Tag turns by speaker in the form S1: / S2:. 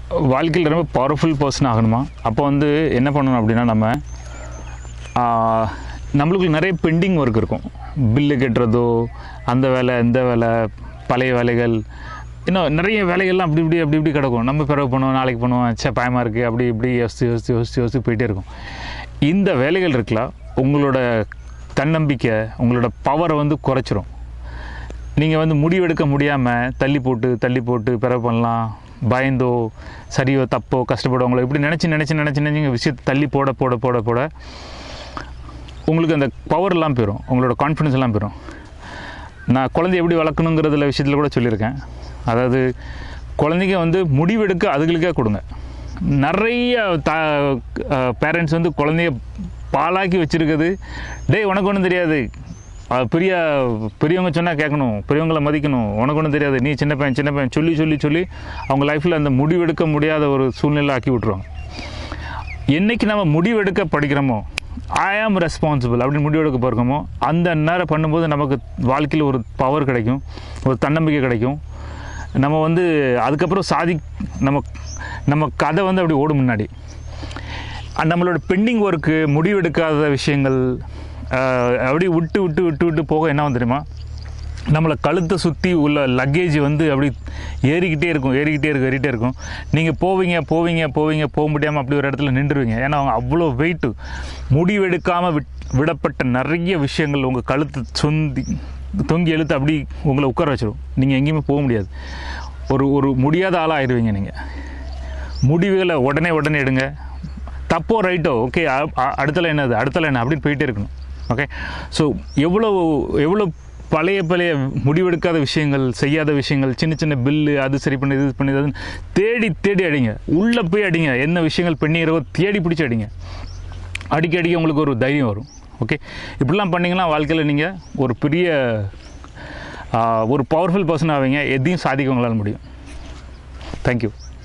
S1: வாழ்க்கையில் ரொம்ப powerful person ஆகணுமா அப்போ வந்து என்ன பண்ணணும் அப்படின்னா நம்ம ஆஹ், நம்மளுக்கு நிறைய பெண்டிங் ஒர்க் இருக்கும் பில்லு கட்டுறதோ அந்த வேலை இந்த வேலை பழைய வேலைகள் இன்னும் நிறைய வேலைகள்லாம் அப்படி இப்படி அப்படி இப்படி கிடக்கும் நம்ம பிறகு பண்ணுவோம் நாளைக்கு பண்ணுவோம் சே பயமாக இருக்குது அப்படி இப்படி யோசிச்சு யோசிச்சு யோசிச்சு யோசிச்சு போயிட்டே இருக்கும் இந்த வேலைகள் இருக்கலாம் உங்களோட தன்னம்பிக்கை உங்களோட பவரை வந்து குறைச்சிரும் நீங்கள் வந்து முடிவெடுக்க முடியாமல் தள்ளி போட்டு தள்ளி போட்டு பிறகு பண்ணலாம் பயந்தோ சரியோ தப்போ கஷ்டப்படுவாங்களோ இப்படி நினச்சி நினச்சி நினச்சி நினச்சி விஷயத்தை தள்ளி போட போட போட போட உங்களுக்கு அந்த பவர் எல்லாம் போயிடும் உங்களோட கான்ஃபிடன்ஸ் எல்லாம் போயிடும் நான் குழந்தைய எப்படி வளர்க்கணுங்கிறதுல விஷயத்தில் கூட சொல்லியிருக்கேன் அதாவது குழந்தைங்க வந்து முடிவெடுக்க அதுகளுக்கே கொடுங்க நிறைய த பேரண்ட்ஸ் வந்து குழந்தைய பாலாக்கி வச்சுருக்குது டேய் உனக்கு ஒன்றும் தெரியாது அஹ் பெரிய பெரியவங்க சொன்னால் கேட்கணும் பெரியவங்கள மதிக்கணும் உனக்கு ஒன்றும் தெரியாது நீ சின்ன பையன் சின்ன பையன் சொல்லி சொல்லி சொல்லி அவங்க லைஃப்பில் அந்த முடிவெடுக்க முடியாத ஒரு சூழ்நிலை ஆக்கி விட்ருவாங்க என்னைக்கு நம்ம முடிவெடுக்க படிக்கிறோமோ ஐ ஆம் ரெஸ்பான்சிபிள் அப்படின்னு முடிவெடுக்க போகிறோமோ அந்த நேரம் பண்ணும்போது நமக்கு வாழ்க்கையில் ஒரு பவர் கிடைக்கும் ஒரு தன்னம்பிக்கை கிடைக்கும் நம்ம வந்து அதுக்கப்புறம் சாதி நம்ம நம்ம கதை வந்து அப்படி ஓடும் முன்னாடி அஹ் நம்மளோட பெண்டிங் ஒர்க்கு முடிவெடுக்காத விஷயங்கள் அஹ், அப்படி விட்டு விட்டு விட்டு விட்டு போக என்ன வந்து தெரியுமா நம்மளை கழுத்தை சுற்றி உள்ள லக்கேஜ் வந்து அப்படி ஏறிக்கிட்டே இருக்கும் ஏறிக்கிட்டே இருக்கும் ஏறிக்கிட்டே இருக்கும் நீங்கள் போவீங்க போவீங்க போவீங்க போக முடியாமல் அப்படி ஒரு இடத்துல நின்றுவீங்க ஏன்னா அவங்க அவ்வளோ வெயிட்டு முடிவெடுக்காமல் விட் விடப்பட்ட நிறைய விஷயங்கள் உங்கள் கழுத்து சொந்தி தொங்கி இழுத்து அப்படி உங்களை உட்கார வச்சிடும் நீங்கள் எங்கேயுமே போக முடியாது ஒரு ஒரு முடியாத ஆளாக ஆயிடுவீங்க நீங்கள் முடிவுகளை உடனே உடனே எடுங்க தப்போ ரைட்டோ ஓகே அடுத்தல என்னது அடுத்தல என்ன அப்படின்னு போயிட்டே இருக்கணும் ஓகே ஸோ எவ்வளோ எவ்வளோ பழைய பழைய முடிவெடுக்காத விஷயங்கள் செய்யாத விஷயங்கள் சின்ன சின்ன பில்லு அது சரி பண்ணி இது பண்ணி அதுன்னு தேடி தேடி அடிங்க உள்ளே போய் அடிங்க என்ன விஷயங்கள் பண்ணிக்கிறவோ தேடி பிடிச்சி அடிங்க அடிக்க அடிக்க உங்களுக்கு ஒரு தைரியம் வரும் ஓகே இப்படிலாம் பண்ணிங்கன்னா வாழ்க்கையில் நீங்கள் ஒரு பெரிய ஆ, ஒரு பவர்ஃபுல் பர்சன் ஆவீங்க எதையும் சாதிக்க உங்களால் முடியும் தேங்க்யூ